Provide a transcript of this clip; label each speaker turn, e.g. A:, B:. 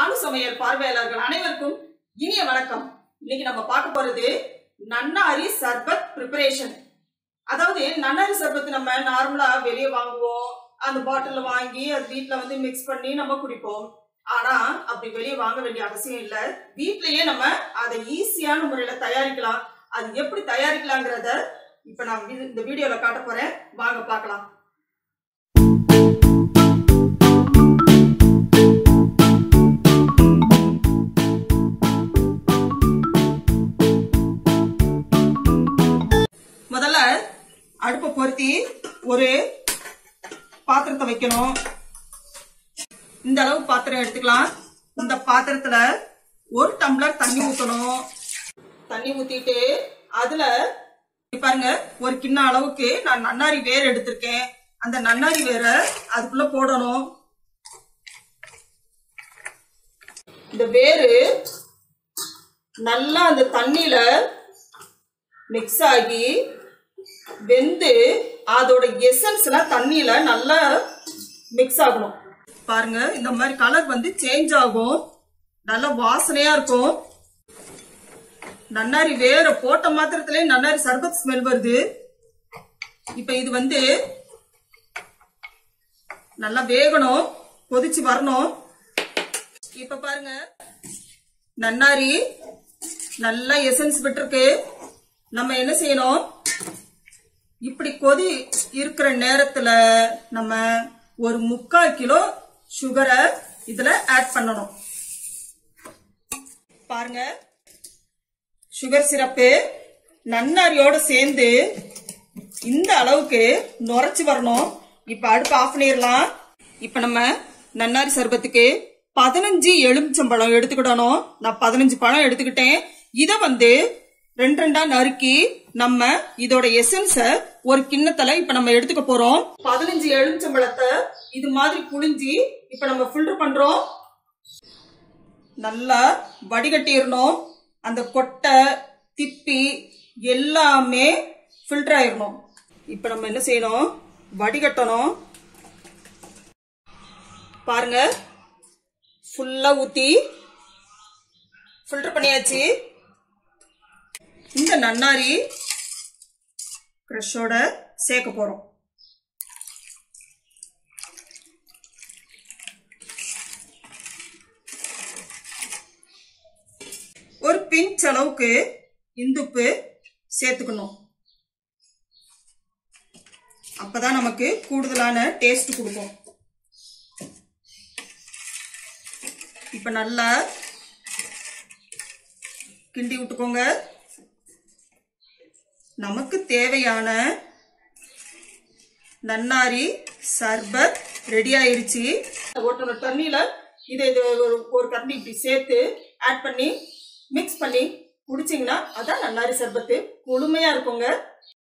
A: அணு சமையல் பார்வையாளர்கள் அனைவருக்கும் இனிய வணக்கம் இன்னைக்கு நம்ம பார்க்க போறது நன்னாரி சர்பத் ப்ரிப்பரேஷன் அதாவது நன்னாரி சர்பத் நம்ம நார்மலா வெளியே வாங்குவோம் அந்த பாட்டில்ல வாங்கி அது வீட்ல வந்து மிக்ஸ் பண்ணி நம்ம குடிப்போம் ஆனா அப்படி வெளியே வாங்க வேண்டிய அவசியம் இல்ல வீட்லயே நம்ம அதை ஈஸியான முறையில தயாரிக்கலாம் அது எப்படி தயாரிக்கலாங்கிறத இப்ப நான் இது- இந்த வீடியோல காட்ட போறேன் வாங்க பார்க்கலாம் முதல்ல அடுப்பை பொருத்தி ஒரு பாத்திரத்தை வைக்கணும் இந்த அளவு பாத்திரம் எடுத்துக்கலாம் இந்த பாத்திரத்துல ஒரு டம்ளர் தண்ணி ஊத்தணும் தண்ணி ஊத்திட்டு அதுல இங்க பாருங்க ஒரு கிண்ண அளவுக்கு நான் நன்னாரி வேர் எடுத்திருக்கேன் அந்த நன்னாரி வேரை அதுக்குள்ள போடணும் இந்த வேரு நல்லா அந்த தண்ணியில மிக்ஸ் ஆகி வெந்து அதோட எசன்ஸ் எல்லாம் தண்ணியில நல்லா மிக்ஸ் ஆகணும் பாருங்க இந்த மாதிரி கலர் வந்து சேஞ்ச் ஆகும் நல்ல வாசனையா இருக்கும் நன்னாரி வேற போட்ட மாத்திரத்திலே நன்னாரி சர்பத் ஸ்மெல் வருது இப்ப இது வந்து நல்லா வேகணும் கொதிச்சு வரணும் இப்ப பாருங்க நன்னாரி நல்லா எசன்ஸ் விட்டுருக்கு நம்ம என்ன செய்யணும் இப்படி கொதி இருக்கிற நேரத்துல நம்ம ஒரு முக்கால் கிலோ சுகரை இதுல ஆட் பண்ணணும் பாருங்க சுகர் சிரப்பு நன்னாரியோட சேர்ந்து இந்த அளவுக்கு நுரைச்சு வரணும் இப்ப அடுப்பு ஆஃப் பண்ணிடலாம் இப்ப நம்ம நன்னாரி சர்பத்துக்கு பதினஞ்சு எலுமிச்சம்பழம் எடுத்துக்கிடணும் நான் பதினஞ்சு பழம் எடுத்துக்கிட்டேன் இத வந்து ரெண்டு ரெண்டா நறுக்கி நம்ம இதோட எசன்ஸ ஒரு கிண்ணத்துல இப்ப நம்ம எடுத்துக்க போறோம் பதினஞ்சு எலுமிச்சம்பழத்தை இது மாதிரி புழிஞ்சி இப்ப நம்ம ஃபில்டர் பண்றோம் நல்லா வடிகட்டிடணும் அந்த கொட்டை திப்பி எல்லாமே ஃபில்டர் ஆயிடணும் இப்போ நம்ம என்ன செய்யணும் வடிகட்டணும் பாருங்க ஃபுல்லா ஊத்தி ஃபில்டர் பண்ணியாச்சு இந்த நன்னாரி க்ரஷோட சேர்க்க போறோம் ஒரு பிஞ்ச் அளவுக்கு இந்துப்பு சேர்த்துக்கணும் அப்பதான் நமக்கு கூடுதலான டேஸ்ட் கொடுக்கும் இப்ப நல்லா கிண்டி விட்டுக்கோங்க நமக்கு தேவையான நன்னாரி சர்பத் ரெடி ஆயிருச்சு ஒரு தண்ணியில இதை இது ஒரு ஒரு கரண்டி இப்படி சேர்த்து ஆட் பண்ணி மிக்ஸ் பண்ணி குடிச்சிங்கன்னா அதான் நன்னாரி சர்பத்து குளுமையா இருக்குங்க